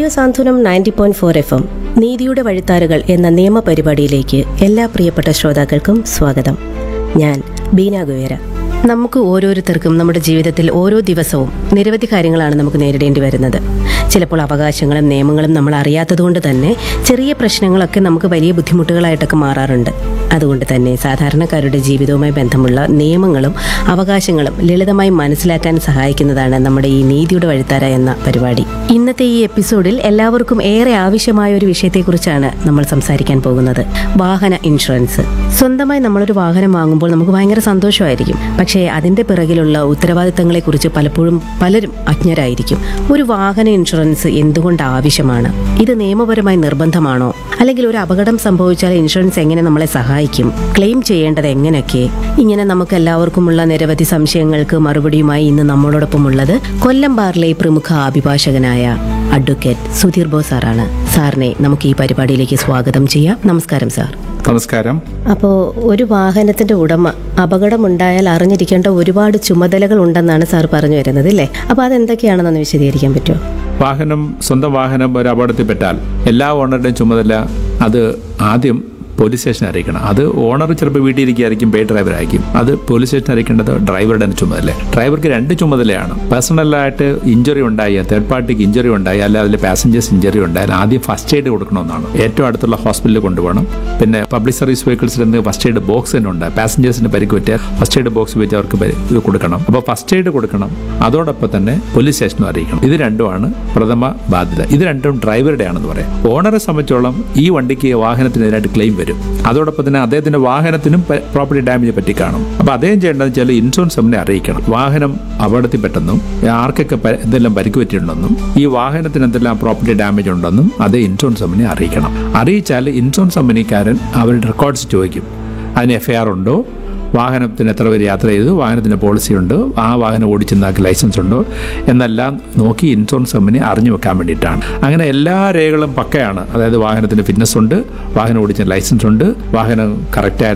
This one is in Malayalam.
radio Santhwanam ninety point four F M നീതിയുടെ വഴിത്താരുകൾ എന്ന നിയമ പരിപാടിയിലേക്ക് എല്ലാ പ്രിയപ്പെട്ട ശ്രോതാക്കൾക്കും സ്വാഗതം ഞാൻ ബീന ഗുവേര നമുക്ക് ഓരോരുത്തർക്കും നമ്മുടെ ജീവിതത്തിൽ ഓരോ ദിവസവും നിരവധി കാര്യങ്ങളാണ് നമുക്ക് നേരിടേണ്ടി വരുന്നത് ചിലപ്പോൾ അവകാശങ്ങളും നിയമങ്ങളും നമ്മൾ അറിയാത്തതുകൊണ്ട് തന്നെ ചെറിയ പ്രശ്നങ്ങളൊക്കെ നമുക്ക് വലിയ ബുദ്ധിമുട്ടുകളായിട്ടൊക്കെ മാറാറുണ്ട് അതുകൊണ്ട് തന്നെ സാധാരണക്കാരുടെ ജീവിതവുമായി ബന്ധമുള്ള നിയമങ്ങളും അവകാശങ്ങളും ലളിതമായി മനസ്സിലാക്കാൻ സഹായിക്കുന്നതാണ് നമ്മുടെ ഈ നീതിയുടെ വഴിത്താര എന്ന പരിപാടി ഇന്നത്തെ ഈ എപ്പിസോഡിൽ എല്ലാവർക്കും ഏറെ ആവശ്യമായ ഒരു വിഷയത്തെക്കുറിച്ചാണ് നമ്മൾ സംസാരിക്കാൻ പോകുന്നത് വാഹന ഇൻഷുറൻസ് സ്വന്തമായി നമ്മളൊരു വാഹനം വാങ്ങുമ്പോൾ നമുക്ക് ഭയങ്കര സന്തോഷമായിരിക്കും പക്ഷേ അതിന്റെ പിറകിലുള്ള ഉത്തരവാദിത്തങ്ങളെക്കുറിച്ച് പലപ്പോഴും പലരും അജ്ഞരായിരിക്കും ഒരു വാഹന ഇൻഷുറൻസ് എന്തുകൊണ്ട് ആവശ്യമാണ് ഇത് നിയമപരമായി നിർബന്ധമാണോ അല്ലെങ്കിൽ ഒരു അപകടം സംഭവിച്ചാൽ ഇൻഷുറൻസ് എങ്ങനെ നമ്മളെ സഹായിക്കും ക്ലെയിം ചെയ്യേണ്ടത് എങ്ങനെയൊക്കെ ഇങ്ങനെ നമുക്ക് എല്ലാവർക്കുമുള്ള നിരവധി സംശയങ്ങൾക്ക് മറുപടിയുമായി ഇന്ന് നമ്മളോടൊപ്പം ഉള്ളത് കൊല്ലം ബാറിലെ പ്രമുഖ അഭിഭാഷകനായ അഡ്വക്കേറ്റ് സുധീർ ബോസ് സാറാണ് സാറിനെ നമുക്ക് ഈ പരിപാടിയിലേക്ക് സ്വാഗതം ചെയ്യാം നമസ്കാരം സാർ നമസ്കാരം അപ്പോൾ ഒരു വാഹനത്തിന്റെ ഉടമ അപകടമുണ്ടായാൽ അറിഞ്ഞിരിക്കേണ്ട ഒരുപാട് ചുമതലകൾ ഉണ്ടെന്നാണ് സാർ പറഞ്ഞു വരുന്നത് അല്ലേ അപ്പോൾ അതെന്തൊക്കെയാണെന്നൊന്ന് വിശദീകരിക്കാൻ പറ്റുമോ വാഹനം സ്വന്തം വാഹനം ഒരു അപകടത്തിൽപ്പെട്ടാൽ എല്ലാ ഓണറുടെയും ചുമതല അത് ആദ്യം പോലീസ് സ്റ്റേഷൻ അറിയിക്കണം അത് ഓണർ ചിലപ്പോൾ വീട്ടിൽ ഇരിക്കുകയായിരിക്കും പേ ഡ്രൈവർ ആയിരിക്കും അത് പോലീസ് സ്റ്റേഷൻ അറിയിക്കേണ്ടത് ഡ്രൈവറുടെ തന്നെ ചുമതല ഡ്രൈവർക്ക് രണ്ട് ചുമതലയാണ് പേഴ്സണലായിട്ട് ഇഞ്ചുറി ഉണ്ടായി തേർഡ് പാർട്ടിക്ക് ഇഞ്ചുറി ഉണ്ടായി അല്ല അതിൽ പാസഞ്ചേഴ്സ് ഇഞ്ചുറി ഉണ്ടായാൽ ആദ്യം ഫസ്റ്റ് എയ്ഡ് കൊടുക്കണമെന്നാണ് ഏറ്റവും അടുത്തുള്ള ഹോസ്പിറ്റലിൽ കൊണ്ടുപോകണം പിന്നെ പബ്ലിക് സർവീസ് വെഹിക്കിൾസിൽ നിന്ന് ഫസ്റ്റ് എയ്ഡ് ബോക്സ് തന്നെ ഉണ്ട് പാസഞ്ചേഴ്സിന് പരിക്ക് പറ്റിയാൽ ഫസ്റ്റ് എയ്ഡ് ബോക്സ് വെച്ച് അവർക്ക് പരി- ഇത് കൊടുക്കണം അപ്പോൾ ഫസ്റ്റ് എയ്ഡ് കൊടുക്കണം അതോടൊപ്പം തന്നെ പോലീസ് സ്റ്റേഷനും അറിയിക്കണം ഇത് രണ്ടുമാണ് പ്രഥമ ബാധ്യത ഇത് രണ്ടും ഡ്രൈവറുടെ ആണെന്ന് പറയാം ഓണറെ സംബന്ധിച്ചോളം ഈ വണ്ടിക്ക് വാഹനത്തിനെതിരായിട്ട് ക്ലെയിം വരും അതോടൊപ്പം തന്നെ അദ്ദേഹത്തിന്റെ വാഹനത്തിനും പ്രോപ്പർട്ടി ഡാമേജ് പറ്റി കാണും അപ്പോൾ അദ്ദേഹം ചെയ്യേണ്ടതെന്ന് വെച്ചാൽ ഇൻഷുറൻസ് കമ്പനി അറിയിക്കണം വാഹനം അപകടത്തിൽപ്പെട്ടെന്നും ആർക്കൊക്കെ പ- എന്തെല്ലാം പരിക്ക് പറ്റിയിട്ടുണ്ടെന്നും ഈ വാഹനത്തിന് എന്തെല്ലാം പ്രോപ്പർട്ടി ഡാമേജ് ഉണ്ടെന്നും അതേ ഇൻഷുറൻസ് കമ്പനി അറിയിക്കണം അറിയിച്ചാൽ ഇൻഷുറൻസ് കമ്പനിക്കാരൻ അവരുടെ റെക്കോർഡ്സ് ചോദിക്കും അതിന് എഫ് ഐ ആർ ഉണ്ടോ വാഹനത്തിന് എത്ര പേര് യാത്ര ചെയ്തു വാഹനത്തിന് പോളിസി ഉണ്ട് ആ വാഹനം ഓടിച്ചെന്നാക്കി ലൈസൻസ് ഉണ്ടോ എന്നെല്ലാം നോക്കി ഇൻഷുറൻസ് കമ്പനി അറിഞ്ഞു വെക്കാൻ വേണ്ടിയിട്ടാണ് അങ്ങനെ എല്ലാ രേഖകളും പക്കയാണ് അതായത് വാഹനത്തിന് ഫിറ്റ്നസ് ഉണ്ട് വാഹനം ഓടിച്ച ലൈസൻസ് ഉണ്ട് വാഹനം കറക്റ്റായ